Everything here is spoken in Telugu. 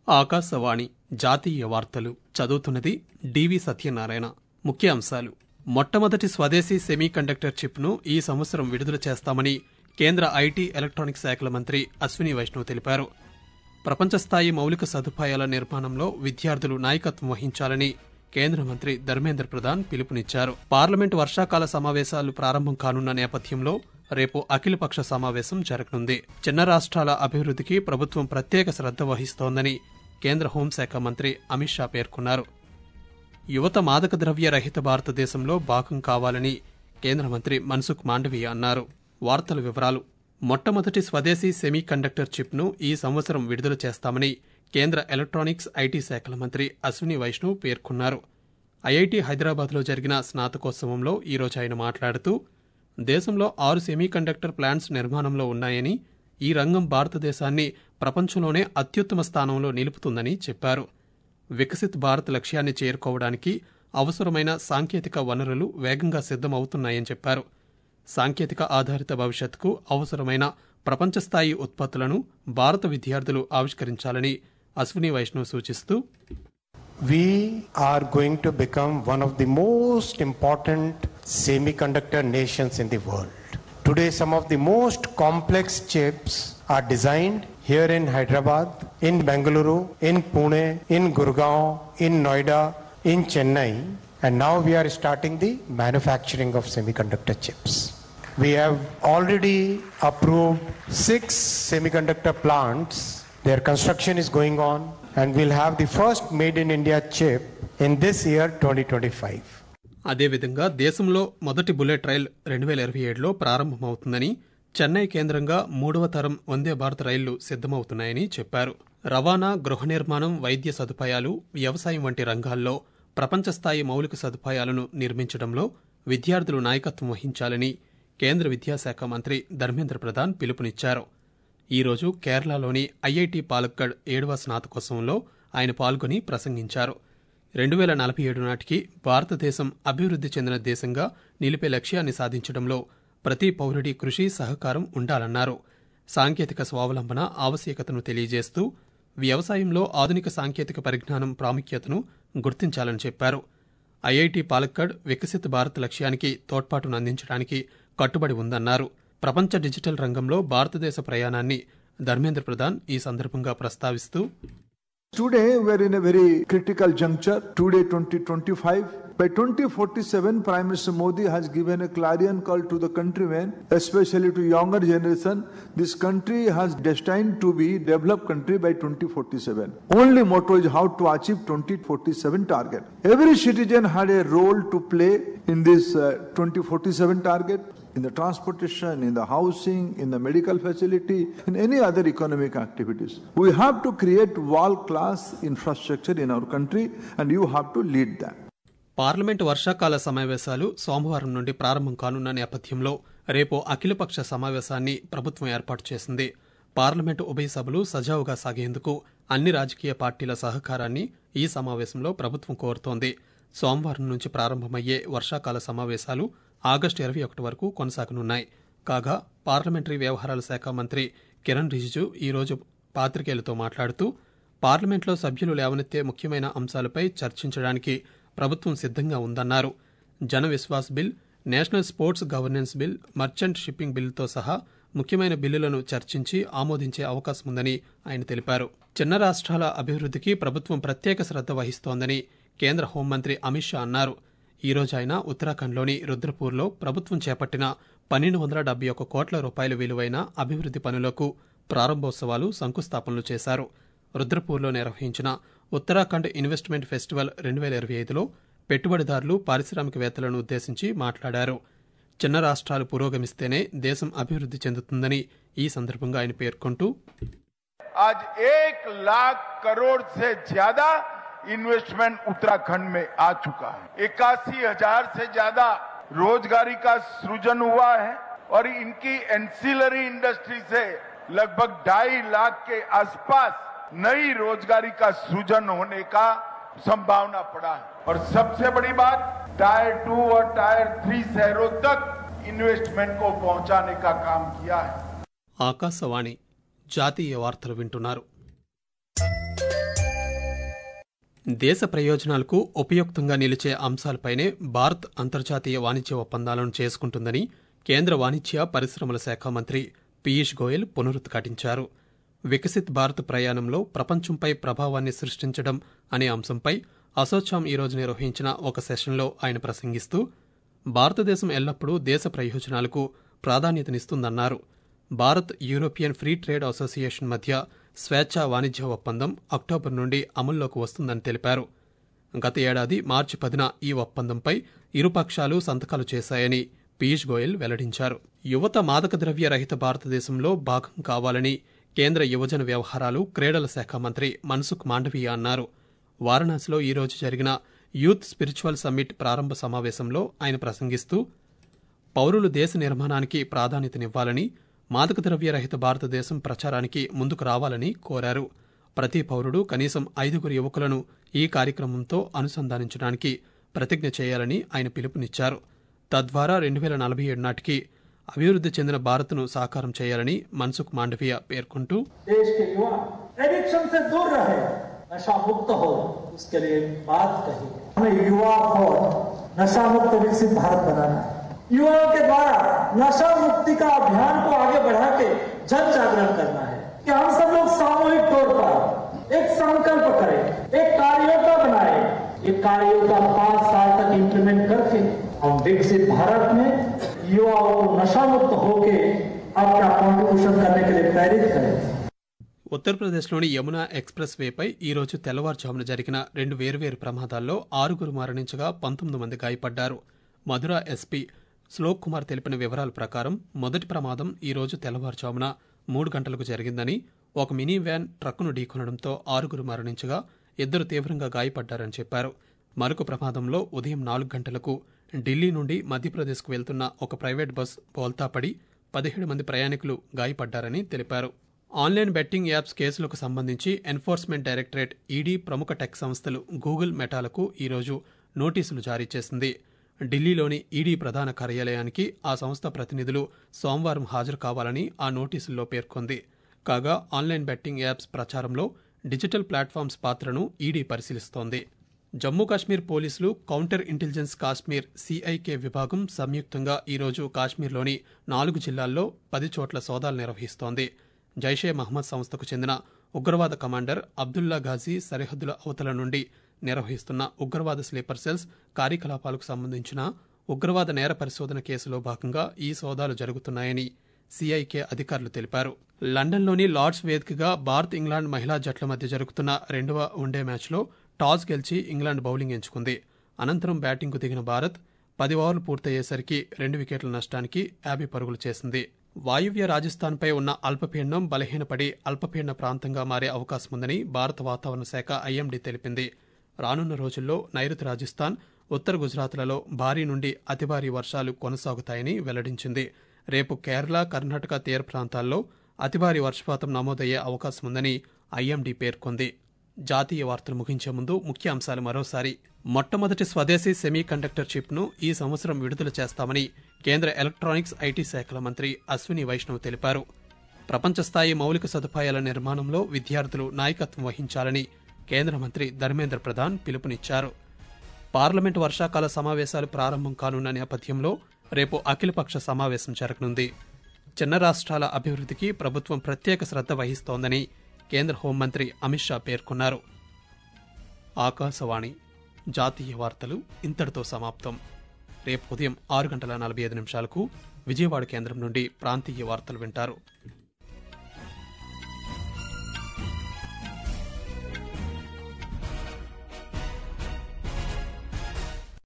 ఆకాశవాణి జాతీయ వార్తలు చదువుతున్నది డివి సత్యనారాయణ ముఖ్య అంశాలు మొట్టమొదటి స్వదేశీ సెమీ కండక్టర్ చిప్ను ఈ సంవత్సరం విడుదల చేస్తామని కేంద్ర ఐటీ ఎలక్ట్రానిక్స్ శాఖల మంత్రి అశ్విని వైష్ణవ్ తెలిపారు ప్రపంచ స్థాయి మౌలిక సదుపాయాల నిర్మాణంలో విద్యార్థులు నాయకత్వం వహించాలని కేంద్ర మంత్రి ధర్మేంద్ర ప్రధాన్ పిలుపునిచ్చారు పార్లమెంటు వర్షాకాల సమావేశాలు ప్రారంభం కానున్న నేపథ్యంలో రేపు అఖిలపక్ష సమావేశం జరగనుంది చిన్న రాష్ట్రాల అభివృద్ధికి ప్రభుత్వం ప్రత్యేక శ్రద్ధ వహిస్తోందని కేంద్ర హోంశాఖ మంత్రి అమిత్ షా పేర్కొన్నారు యువత మాదక ద్రవ్య రహిత భారతదేశంలో భాగం కావాలని కేంద్ర మంత్రి మన్సుఖ్ మాండవీయ అన్నారు వార్తల వివరాలు మొట్టమొదటి స్వదేశీ సెమీ కండక్టర్ చిప్ను ఈ సంవత్సరం విడుదల చేస్తామని కేంద్ర ఎలక్ట్రానిక్స్ ఐటీ శాఖల మంత్రి అశ్విని వైష్ణవ్ పేర్కొన్నారు ఐఐటి హైదరాబాద్లో జరిగిన స్నాతకోత్సవంలో ఈరోజు ఆయన మాట్లాడుతూ దేశంలో ఆరు సెమీ కండక్టర్ ప్లాంట్స్ నిర్మాణంలో ఉన్నాయని ఈ రంగం భారతదేశాన్ని ప్రపంచంలోనే అత్యుత్తమ స్థానంలో నిలుపుతుందని చెప్పారు వికసిత్ భారత్ లక్ష్యాన్ని చేరుకోవడానికి అవసరమైన సాంకేతిక వనరులు వేగంగా సిద్దమవుతున్నాయని చెప్పారు సాంకేతిక ఆధారిత భవిష్యత్తుకు అవసరమైన ప్రపంచ స్థాయి ఉత్పత్తులను భారత విద్యార్థులు ఆవిష్కరించాలని అశ్విని వైష్ణవ్ సూచిస్తూ we are going to become one of the most important semiconductor nations in the world. Today, some of the most complex chips are designed here in Hyderabad, in Bengaluru, in Pune, in Gurgaon, in Noida, in Chennai, and now we are starting the manufacturing of semiconductor chips. We have already approved six semiconductor plants. Their construction is going on, and we'll have the first made in India chip in this year 2025. అదేవిధంగా దేశంలో మొదటి బుల్లెట్ రైల్ రెండు వేల ఇరవై ఏడులో ప్రారంభమవుతుందని చెన్నై కేంద్రంగా మూడవ తరం వందే భారత్ రైళ్లు సిద్దమవుతున్నాయని చెప్పారు రవాణా గృహ నిర్మాణం వైద్య సదుపాయాలు వ్యవసాయం వంటి రంగాల్లో ప్రపంచ స్థాయి మౌలిక సదుపాయాలను నిర్మించడంలో విద్యార్థులు నాయకత్వం వహించాలని కేంద్ర విద్యాశాఖ మంత్రి ధర్మేంద్ర ప్రధాన్ పిలుపునిచ్చారు ఈరోజు కేరళలోని ఐఐటి పాలక్కడ్ ఏడవ స్నాతకోత్సవంలో ఆయన పాల్గొని ప్రసంగించారు రెండు వేల నలభై ఏడు నాటికి భారతదేశం అభివృద్ధి చెందిన దేశంగా నిలిపే లక్ష్యాన్ని సాధించడంలో ప్రతి పౌరుడి కృషి సహకారం ఉండాలన్నారు సాంకేతిక స్వావలంబన ఆవశ్యకతను తెలియజేస్తూ వ్యవసాయంలో ఆధునిక సాంకేతిక పరిజ్ఞానం ప్రాముఖ్యతను గుర్తించాలని చెప్పారు ఐఐటి పాలక్కడ్ వికసిత్ భారత్ లక్ష్యానికి తోడ్పాటును అందించడానికి కట్టుబడి ఉందన్నారు ప్రపంచ డిజిటల్ రంగంలో భారతదేశ ప్రయాణాన్ని ధర్మేంద్ర ప్రధాన్ ఈ సందర్భంగా ప్రస్తావిస్తూ Today, we are in a very critical juncture. Today, 2025. By 2047, Prime Minister Modi has given a clarion call to the countrymen, especially to younger generation. This country has destined to be developed country by 2047. Only motto is how to achieve 2047 target. Every citizen had a role to play in this uh, 2047 target in the transportation, in the housing, in the medical facility, in any other economic activities. We have to create world class infrastructure in our country and you have to lead that. Parliament వర్షాకాల సమావేశాలు సోమవారం నుండి ప్రారంభం కానున్న నేపథ్యంలో రేపు అఖిలపక్ష సమావేశాన్ని ప్రభుత్వం ఏర్పాటు చేసింది పార్లమెంటు ఉభయ సభలు సజావుగా సాగేందుకు అన్ని రాజకీయ పార్టీల సహకారాన్ని ఈ సమావేశంలో ప్రభుత్వం కోరుతోంది సోమవారం నుంచి ప్రారంభమయ్యే వర్షాకాల సమావేశాలు ఆగస్టు ఇరవై ఒకటి వరకు కొనసాగనున్నాయి కాగా పార్లమెంటరీ వ్యవహారాల శాఖ మంత్రి కిరణ్ రిజిజు ఈరోజు పాత్రికేయులతో మాట్లాడుతూ పార్లమెంట్లో సభ్యులు లేవనెత్తే ముఖ్యమైన అంశాలపై చర్చించడానికి ప్రభుత్వం సిద్ధంగా ఉందన్నారు Jan Vishwas bill national sports governance bill merchant shipping బిల్లుతో సహా ముఖ్యమైన బిల్లులను చర్చించి ఆమోదించే అవకాశం ఉందని ఆయన తెలిపారు చిన్న రాష్ట్రాల అభివృద్ధికి ప్రభుత్వం ప్రత్యేక శ్రద్ధ వహిస్తోందని కేంద్ర హోంమంత్రి అమిత్ షా అన్నారు ఈ రోజు ఆయన ఉత్తరాఖండ్లోని రుద్రపూర్లో ప్రభుత్వం చేపట్టిన పన్నెండు వందల డెబ్బై ఒక్క కోట్ల రూపాయల విలువైన అభివృద్ది పనులకు ప్రారంభోత్సవాలు శంకుస్థాపనలు చేశారు రుద్రపూర్లో నిర్వహించిన ఉత్తరాఖండ్ ఇన్వెస్ట్మెంట్ ఫెస్టివల్ రెండు వేల ఇరవై ఐదులో పెట్టుబడిదారులు పారిశ్రామికవేత్తలను ఉద్దేశించి మాట్లాడారు చిన్న రాష్ట్రాలు పురోగమిస్తేనే దేశం అభివృద్ధి చెందుతుందని ఈ సందర్భంగా ఆయన పేర్కొంటూ आज एक लाख करोड़ से ज्यादा इन्वेस्टमेंट उत्तराखंड में आ चुका है इक्यासी हजार से ज्यादा रोजगारी का सृजन हुआ है और इनकी एंसिलरी इंडस्ट्री से लगभग ढाई लाख के आसपास नई रोजगारी का सृजन होने का संभावना पड़ा है और सबसे बड़ी बात टायर टू और टायर थ्री शहरों तक इन्वेस्टमेंट को पहुंचाने का काम किया है ఆకాశవాణి జాతీయ వార్తలు వింటున్నారు దేశ ప్రయోజనాలకు ఉపయుక్తంగా నిలిచే అంశాలపైనే భారత్ అంతర్జాతీయ వాణిజ్య ఒప్పందాలను చేసుకుంటుందని కేంద్ర వాణిజ్య పరిశ్రమల శాఖ మంత్రి పీయూష్ గోయల్ పునరుద్ఘాటించారు వికసిత్ భారత్ ప్రయాణంలో ప్రపంచంపై ప్రభావాన్ని సృష్టించడం అనే అంశంపై అసోచాం ఈరోజు నిర్వహించిన ఒక సెషన్లో ఆయన ప్రసంగిస్తూ భారతదేశం ఎల్లప్పుడూ దేశ ప్రయోజనాలకు ప్రాధాన్యతనిస్తుందన్నారు Bharat European free trade association మధ్య స్వేచ్ఛా వాణిజ్య ఒప్పందం అక్టోబర్ నుండి అమల్లోకి వస్తుందని తెలిపారు గత ఏడాది మార్చి పదిన ఈ ఒప్పందంపై ఇరుపక్షాలు సంతకాలు చేశాయని పీయూష్ గోయల్ వెల్లడించారు యువత మాదక ద్రవ్య రహిత భారతదేశంలో భాగం కావాలని కేంద్ర యువజన వ్యవహారాలు క్రీడల శాఖ మంత్రి మన్సుఖ్ మాండవీయ అన్నారు వారణాసిలో ఈ రోజు జరిగిన యూత్ స్పిరిచువల్ సమ్మిట్ ప్రారంభ సమావేశంలో ఆయన ప్రసంగిస్తూ పౌరులు దేశ నిర్మాణానికి ప్రాధాన్యతనివ్వాలని మాదక ద్రవ్య రహిత భారతదేశం ప్రచారానికి ముందుకు రావాలని కోరారు ప్రతి పౌరుడు కనీసం ఐదుగురు యువకులను ఈ కార్యక్రమంతో అనుసంధానించడానికి ప్రతిజ్ఞ చేయాలని ఆయన పిలుపునిచ్చారు తద్వారా రెండు వేల నలభై ఏడు నాటికి అభివృద్ధి చెందిన భారత్ను సాకారం చేయాలని మన్సుఖ్ మాండవీయ పేర్కొంటూ देश के युवा एडिक्शन से दूर रहे नशा मुक्त हो उसके लिए बात कही है हमें युवा और नशा मुक्त विकसित भारत बनाना है युवाओं के द्वारा नशा मुक्ति का अभियान को आगे बढ़ा के जन जागरण करना है कि हम सब लोग सामूहिक तौर पर एक संकल्प करें एक कार्ययोजना बनाए एक कार्ययोजना पांच साल तक इम्प्लीमेंट करके हम विकसित भारत में युवाओं को नशा मुक्त होके अपना कॉन्ट्रीब्यूशन करने के लिए प्रेरित करें ఉత్తరప్రదేశ్లోని యమునా ఎక్స్ప్రెస్ వేపై ఈ రోజు తెల్లవారుజామున జరిగిన రెండు వేర్వేరు ప్రమాదాల్లో ఆరుగురు మరణించగా పంతొమ్మిది మంది గాయపడ్డారు మధుర ఎస్పీ శ్లోక్ కుమార్ తెలిపిన వివరాల ప్రకారం మొదటి ప్రమాదం ఈ రోజు తెల్లవారుజామున మూడు గంటలకు జరిగిందని ఒక మినీ వ్యాన్ ట్రక్కును ఢీకొనడంతో ఆరుగురు మరణించగా ఇద్దరు తీవ్రంగా గాయపడ్డారని చెప్పారు మరొక ప్రమాదంలో ఉదయం నాలుగు గంటలకు ఢిల్లీ నుండి మధ్యప్రదేశ్కు వెళ్తున్న ఒక ప్రైవేట్ బస్ బోల్తాపడి పదిహేడు మంది ప్రయాణికులు గాయపడ్డారని తెలిపారు ఆన్లైన్ బెట్టింగ్ యాప్స్ కేసులకు సంబంధించి ఎన్ఫోర్స్మెంట్ డైరెక్టరేట్ ఈడీ ప్రముఖ టెక్ సంస్థలు గూగుల్ మెటాలకు ఈరోజు నోటీసులు జారీ చేసింది ఢిల్లీలోని ఈడీ ప్రధాన కార్యాలయానికి ఆ సంస్థ ప్రతినిధులు సోమవారం హాజరు కావాలని ఆ నోటీసుల్లో పేర్కొంది కాగా ఆన్లైన్ బెట్టింగ్ యాప్స్ ప్రచారంలో డిజిటల్ ప్లాట్ఫామ్స్ పాత్రను ఈడీ పరిశీలిస్తోంది జమ్మూ కాశ్మీర్ పోలీసులు కౌంటర్ ఇంటెలిజెన్స్ కాశ్మీర్ సిఐకే విభాగం సంయుక్తంగా ఈరోజు కాశ్మీర్లోని నాలుగు జిల్లాల్లో పది చోట్ల సోదాలు నిర్వహిస్తోంది జైషే మహమ్మద్ సంస్థకు చెందిన ఉగ్రవాద కమాండర్ అబ్దుల్లా ఘాజీ సరిహద్దుల అవతల నుండి నిర్వహిస్తున్న ఉగ్రవాద స్లీపర్ సెల్స్ కార్యకలాపాలకు సంబంధించిన ఉగ్రవాద నేర పరిశోధన కేసులో భాగంగా ఈ సోదాలు జరుగుతున్నాయని సిఐకే అధికారులు తెలిపారు లండన్లోని లార్డ్స్ వేదికగా భారత్ ఇంగ్లాండ్ మహిళా జట్ల మధ్య జరుగుతున్న రెండవ వన్డే మ్యాచ్లో టాస్ గెలిచి ఇంగ్లాండ్ బౌలింగ్ ఎంచుకుంది అనంతరం బ్యాటింగ్కు దిగిన భారత్ పది ఓవర్లు పూర్తయ్యేసరికి రెండు వికెట్ల నష్టానికి యాభై పరుగులు చేసింది వాయువ్య రాజస్థాన్పై ఉన్న అల్పపీడనం బలహీనపడి అల్పపీడన ప్రాంతంగా మారే అవకాశం ఉందని భారత వాతావరణ శాఖ ఐఎండీ తెలిపింది రానున్న రోజుల్లో నైరుతి రాజస్థాన్ ఉత్తర గుజరాత్లలో భారీ నుండి అతి భారీ వర్షాలు కొనసాగుతాయని వెల్లడించింది రేపు కేరళ కర్ణాటక తీర ప్రాంతాల్లో అతి భారీ వర్షపాతం నమోదయ్యే అవకాశం ఉందని ఐఎండీ పేర్కొంది జాతీయ వార్తలు ముగించే ముందు ముఖ్య అంశాలు మరోసారి మొట్టమొదటి స్వదేశీ సెమీ కండక్టర్ చిప్ను ఈ సంవత్సరం విడుదల చేస్తామని కేంద్ర ఎలక్ట్రానిక్స్ ఐటీ శాఖల మంత్రి అశ్విని వైష్ణవ్ తెలిపారు ప్రపంచ స్థాయి మౌలిక సదుపాయాల నిర్మాణంలో విద్యార్థులు నాయకత్వం వహించాలని కేంద్ర మంత్రి ధర్మేంద్ర ప్రధాన్ పిలుపునిచ్చారు పార్లమెంటు వర్షాకాల సమావేశాలు ప్రారంభం కానున్న నేపథ్యంలో రేపు అఖిలపక్ష సమావేశం జరగనుంది చిన్న రాష్ట్రాల అభివృద్ధికి ప్రభుత్వం ప్రత్యేక శ్రద్ధ వహిస్తోందని కేంద్ర హోంమంత్రి అమిత్ షా పేర్కొన్నారు ఆకాశవాణి జాతీయ వార్తలు ఇంతటితో సమాప్తం రేపు ఉదయం ఆరు గంటల నలభై ఐదు నిమిషాలకు విజయవాడ కేంద్రం నుండి ప్రాంతీయ వార్తలు వింటారు